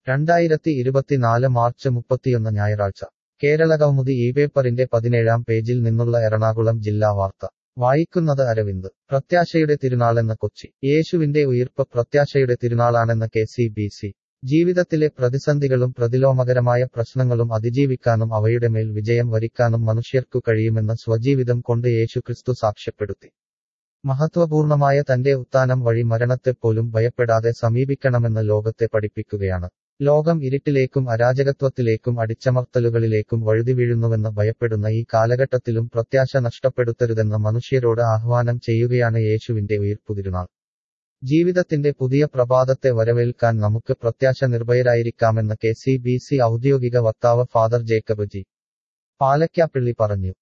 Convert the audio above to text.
രണ്ടായിരത്തി ഇരുപത്തിനാല് മാർച്ച് മുപ്പത്തിയൊന്ന് ഞായറാഴ്ച കേരള കൗമുദി ഈ പേപ്പറിന്റെ പതിനേഴാം പേജിൽ നിന്നുള്ള എറണാകുളം ജില്ലാ വാർത്ത വായിക്കുന്നത് അരവിന്ദ് പ്രത്യാശയുടെ തിരുനാളെന്ന് കൊച്ചി യേശുവിന്റെ ഉയിർപ്പ് പ്രത്യാശയുടെ തിരുനാളാണെന്ന് കെ സി ബി സി ജീവിതത്തിലെ പ്രതിസന്ധികളും പ്രതിലോമകരമായ പ്രശ്നങ്ങളും അതിജീവിക്കാനും അവയുടെ മേൽ വിജയം വരിക്കാനും മനുഷ്യർക്കു കഴിയുമെന്ന് സ്വജീവിതം കൊണ്ട് യേശുക്രിസ്തു സാക്ഷ്യപ്പെടുത്തി മഹത്വപൂർണമായ തന്റെ ഉത്ഥാനം വഴി മരണത്തെപ്പോലും ഭയപ്പെടാതെ സമീപിക്കണമെന്ന് ലോകത്തെ പഠിപ്പിക്കുകയാണ് ലോകം ഇരുട്ടിലേക്കും അരാജകത്വത്തിലേക്കും അടിച്ചമർത്തലുകളിലേക്കും വഴുതി വീഴുന്നുവെന്ന് ഭയപ്പെടുന്ന ഈ കാലഘട്ടത്തിലും പ്രത്യാശ നഷ്ടപ്പെടുത്തരുതെന്ന് മനുഷ്യരോട് ആഹ്വാനം ചെയ്യുകയാണ് യേശുവിന്റെ ഉയിർപ്പുതിരുനാൾ ജീവിതത്തിന്റെ പുതിയ പ്രഭാതത്തെ വരവേൽക്കാൻ നമുക്ക് പ്രത്യാശ നിർഭയരായിരിക്കാമെന്ന് കെ സി ബി സി ഔദ്യോഗിക വക്താവ് ഫാദർ ജേക്കബ് ജി പാലക്കാപ്പിള്ളി പറഞ്ഞു